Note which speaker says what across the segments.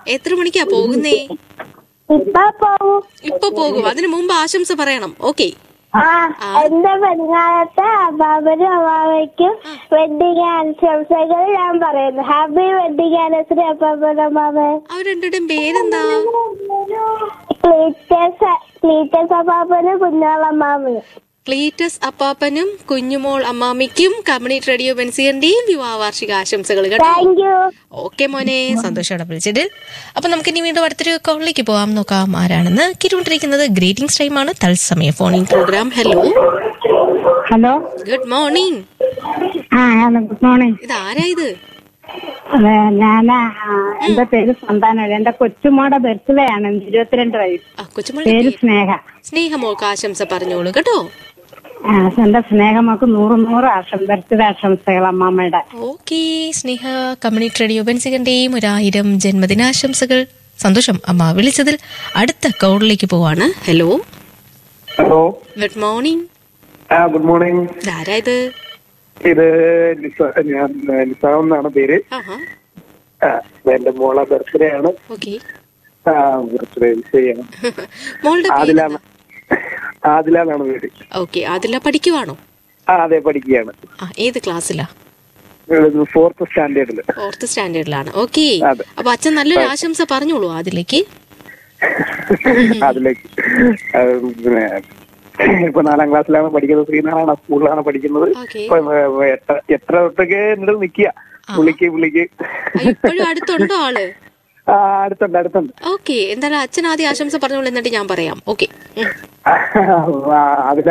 Speaker 1: എത്ര മണിക്കാ പോകുന്നേ
Speaker 2: ഇപ്പൊ പോവും
Speaker 1: ഇപ്പൊ പോകും അതിനു മുമ്പ് ആശംസ പറയണം ഓക്കെ
Speaker 2: ആ എന്റെ പെരുന്നാളത്തെ അമ്മാവനും അമ്മാവയ്ക്കും വെഡിങ് ആനിവേഴ്സറികൾ ഞാൻ പറയുന്നു ഹാപ്പി വെഡിങ് ആനിവേഴ്സറി അപ്പാപ്പൻ അമ്മാവൻ
Speaker 1: അവർ രണ്ടുപേരുടെയും പേരെന്താ
Speaker 2: ക്ലീറ്റസ് ക്ലീറ്റസ് അപ്പാപ്പനും കുഞ്ഞാളമ്മാവനും
Speaker 1: ക്ലീറ്റസ് അപ്പാപ്പനും കുഞ്ഞുമോൾ അമ്മാമിക്കും കമ്മ്യൂണിറ്റി റേഡിയോ ബെൻസിയന്റെയും വിവാഹ വാർഷിക ആശംസകൾ കേട്ടോ
Speaker 2: താങ്ക് യു
Speaker 1: ഓക്കെ മോനെ സന്തോഷമാണ് വിളിച്ചതിൽ അപ്പൊ നമുക്ക് ഇനി വീണ്ടും അടുത്തൊരു കോളിലേക്ക് പോവാം നോക്കാം ആരാണെന്ന് കേട്ടുകൊണ്ടിരിക്കുന്നത് ഗ്രീറ്റിംഗ്സ് ടൈമാണ് തത്സമയ phoning program hello
Speaker 3: hello
Speaker 1: good morning
Speaker 3: ah good morning
Speaker 1: ഇത് ആരാ ഇത്
Speaker 3: ഞാൻ എന്റെ പേര് സന്താനം എന്റെ കൊച്ചുമോടെ ബർത്ത്ഡേ ആണ് ഇരുപത്തിരണ്ട് വയസ്സ്
Speaker 1: ആ കൊച്ചുമോൾ
Speaker 3: പേര് സ്നേഹ
Speaker 1: സ്നേഹമോൾക്ക് ആശംസ പറഞ്ഞോളൂ കേട്ടോ
Speaker 3: ആ, എന്റെ സ്നേഹമൊക്കെ നൂറ് നൂറ് ആശം ബർത്ത്ഡേ ആശംസകൾ അമ്മമ്മയുടെ
Speaker 1: ഓക്കെ സ്നേഹ കമ്മ്യൂണിറ്റി റേഡിയോ ബെൻസികന്റെയും ഒരായിരം ജന്മദിനാശംസകൾ സന്തോഷം അമ്മ വിളിച്ചതിൽ അടുത്ത കോളിലേക്ക് പോവാണ് hello
Speaker 4: hello
Speaker 1: good morning
Speaker 4: ah good morning
Speaker 1: ഇതാരാ ഇത്
Speaker 4: ഇത് നിസ- ഞാൻ നിസാം എന്നാണ് പേര്
Speaker 1: ആഹാ
Speaker 4: ആ, എന്റെ മോളെ ബർത്ത്ഡേ ആണ്
Speaker 1: ഓക്കെ
Speaker 4: ബർത്ത്ഡേ ചെയ്യണം
Speaker 1: മോളുടെ പേര്
Speaker 4: ആദിലാണ് ആദിലാന്നാണ് പേര്
Speaker 1: ഓക്കെ അതില പഠിക്കുവാണോ
Speaker 4: ആ അതെ പഠിക്കുകയാണ്
Speaker 1: ആ ഏത് ക്ലാസ്സിലാ
Speaker 4: ഫോർത്ത് സ്റ്റാൻഡേർഡില്
Speaker 1: ഫോർത്ത് സ്റ്റാൻഡേർഡിലാണ് ഓക്കെ
Speaker 4: അതെ.
Speaker 1: അപ്പൊ അച്ഛൻ നല്ലൊരു ആശംസ പറഞ്ഞോളൂ അതിലേക്ക്
Speaker 4: അതിലേക്ക് ആ, പിന്നെ ഇപ്പൊ നാലാം ക്ലാസ്സിലാണ് പഠിക്കുന്നത് ശ്രീനാരായണ സ്കൂളിലാണ് പഠിക്കുന്നത്
Speaker 1: ഓക്കെ
Speaker 4: ഇപ്പൊ ഏ, എത്ര എത്ര തൊട്ടൊക്കെ എന്നിട്ട് നിക്കുക വിളിക്ക് വിളിക്ക്
Speaker 1: ഇപ്പോഴും അടുത്തുണ്ടോ ആള്
Speaker 4: ആ അടുത്തുണ്ട് അടുത്തുണ്ട്
Speaker 1: ഓക്കെ എന്തായാലും അച്ഛൻ ആദ്യം ആശംസ പറഞ്ഞോളൂ എന്നിട്ട് ഞാൻ പറയാം ഓക്കെ
Speaker 4: ആ, അതില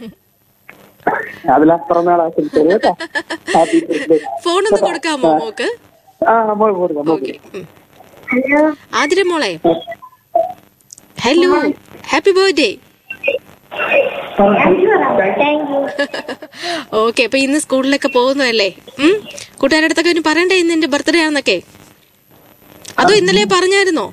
Speaker 4: അതില പിറന്നാൾ ആശംസകൾ കേട്ടോ ഹാപ്പി ബർത്ത്ഡേ
Speaker 1: ഫോണൊന്ന് കൊടുക്കാമോ മോക്ക്
Speaker 4: ആ നമ്മൾ കൊടുക്കാം
Speaker 1: ഓക്കെ ആതിര മോളെ hello happy birthday
Speaker 2: thank you
Speaker 1: okay അപ്പൊ ഇന്ന് സ്കൂളിലൊക്കെ പോകുന്നതല്ലേ ഉം കൂട്ടുകാരുടെ അടുത്തൊക്കെ ഒന്ന് പറയണ്ടേ ഇന്ന് എന്റെ ബർത്ത്ഡേ ആണെന്നൊക്കെ അതോ ഇന്നലെ പറഞ്ഞായിരുന്നോ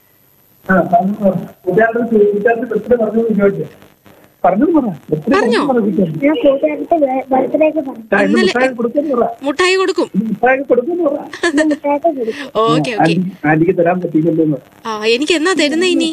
Speaker 1: പറഞ്ഞോ
Speaker 2: ഞാൻ കൂട്ടുകാരുടെ ബർത്ത്ഡേക്ക് പറഞ്ഞു
Speaker 1: ഇന്നലെ മുട്ടായി കൊടുക്കും
Speaker 2: മുട്ടായിട്ട് കൊടുക്കും
Speaker 1: ഓക്കെ ഓക്കെ
Speaker 4: ആന്റിക്ക് തരാൻ പറ്റിയില്ലല്ലോ
Speaker 1: ആ എനിക്ക് എന്നാ തരുന്ന ഇനി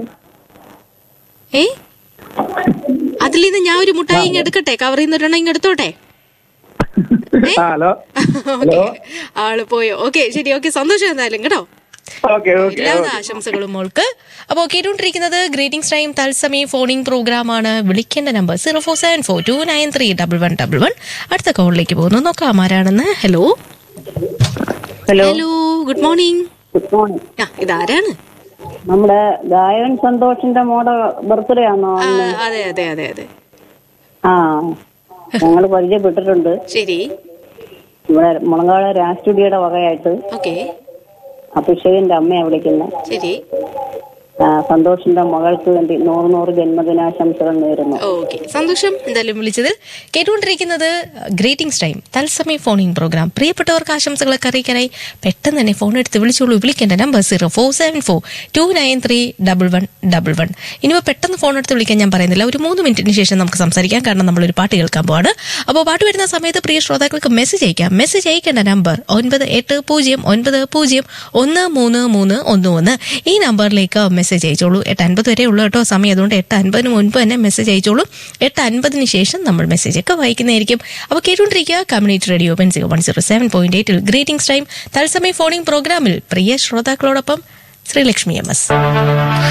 Speaker 1: ഏ അതിൽ നിന്ന് ഞാൻ ഒരു മുട്ടായി ഇങ്ങ് എടുക്കട്ടെ കവറിൽ നിന്ന് ഒരെണ്ണം ഇങ്ങ് എടുത്തോട്ടെ
Speaker 4: ആ ഹലോ
Speaker 1: ഓക്കെ ആള് പോയോ ഓക്കെ ശരി ഓക്കെ സന്തോഷം എന്തായാലും കേട്ടോ
Speaker 4: ഓക്കെ ഓക്കെ
Speaker 1: എല്ലാവിധ ആശംസകളും മോൾക്ക് അപ്പോൾ കേട്ടുകൊണ്ടിരിക്കുന്നത് ഗ്രീറ്റിംഗ്സ് ടൈം തത്സമയം ഫോണിംഗ് പ്രോഗ്രാം ആണ് വിളിക്കേണ്ട number zero four seven four two nine three double one double one അടുത്ത കോളിലേക്ക് പോകുന്നു നോക്കാം ആരാണെന്ന് hello
Speaker 3: hello
Speaker 1: hello good morning
Speaker 3: good morning
Speaker 1: ah ഇതാരാണ്
Speaker 3: നമ്മുടെ ഗായകൻ സന്തോഷിന്റെ മോടെ ബർത്ത്ഡേ ആണോ
Speaker 1: ആ, അതെ അതെ അതെ അതെ
Speaker 3: ആ ഞങ്ങൾ പരിചയപ്പെട്ടിട്ടുണ്ട്
Speaker 1: ശരി
Speaker 3: ഇവിടെ മുളങ്കാട് രാജ് സ്റ്റുഡിയോയുടെ വകയായിട്ട്
Speaker 1: ഓക്കെ
Speaker 3: അഭിഷേകിന്റെ അമ്മയെ വിളിക്കുന്നത്
Speaker 1: ശരി
Speaker 3: സന്തോഷിന്റെ മകൾക്ക് വേണ്ടി നൂറ് നൂറ് ജന്മദിനാശംസകൾ നേരുന്നു
Speaker 1: ഓക്കെ സന്തോഷം എന്തായാലും വിളിച്ചതിൽ കേട്ടുകൊണ്ടിരിക്കുന്നത് ഗ്രേറ്റിംഗ്സ് ടൈം തത്സമയ ഫോണിംഗ് പ്രോഗ്രാം പ്രിയപ്പെട്ടവർക്ക് ആശംസകളൊക്കെ അറിയിക്കാനായി പെട്ടെന്ന് തന്നെ ഫോൺ എടുത്ത് വിളിച്ചോളൂ വിളിക്കേണ്ട number zero four seven four two nine three double one double one ഇനിയിപ്പോൾ പെട്ടെന്ന് ഫോൺ എടുത്ത് വിളിക്കാൻ ഞാൻ പറയുന്നില്ല ഒരു മൂന്ന് മിനിറ്റിന് ശേഷം നമുക്ക് സംസാരിക്കാം കാരണം നമ്മളൊരു പാട്ട് കേൾക്കാൻ പോവാണ് അപ്പോൾ പാട്ട് വരുന്ന സമയത്ത് പ്രിയ ശ്രോതാക്കൾക്ക് മെസ്സേജ് അയക്കാം മെസ്സേജ് അയക്കേണ്ട നമ്പർ ഒൻപത് എട്ട് പൂജ്യം ഒൻപത് പൂജ്യം ഒന്ന് മൂന്ന് മൂന്ന് ഒന്ന് ഒന്ന് ഈ നമ്പറിലേക്ക് മെസ്സേജ് അയച്ചോളൂ എട്ട് അൻപത് വരെ ഉള്ളൂ കേട്ടോ സമയം അതുകൊണ്ട് എട്ട് അൻപതിന് മുൻപ് തന്നെ മെസ്സേജ് അയച്ചോളൂ എട്ട് അൻപതിന് ശേഷം നമ്മൾ മെസ്സേജ് ഒക്കെ വായിക്കുന്നതായിരിക്കും അപ്പോൾ കേട്ടുകൊണ്ടിരിക്കുക കമ്മ്യൂണിറ്റി റേഡിയോ പെൻസിക വൺ സീറോ സെവൻ പോയിന്റ് എയ്റ്റിൽ ഗ്രീറ്റിംഗ്സ് ടൈം തത്സമയ ഫോണിംഗ് പ്രോഗ്രാമിൽ പ്രിയ ശ്രോതാക്കളോടൊപ്പം ശ്രീലക്ഷ്മി എം എസ്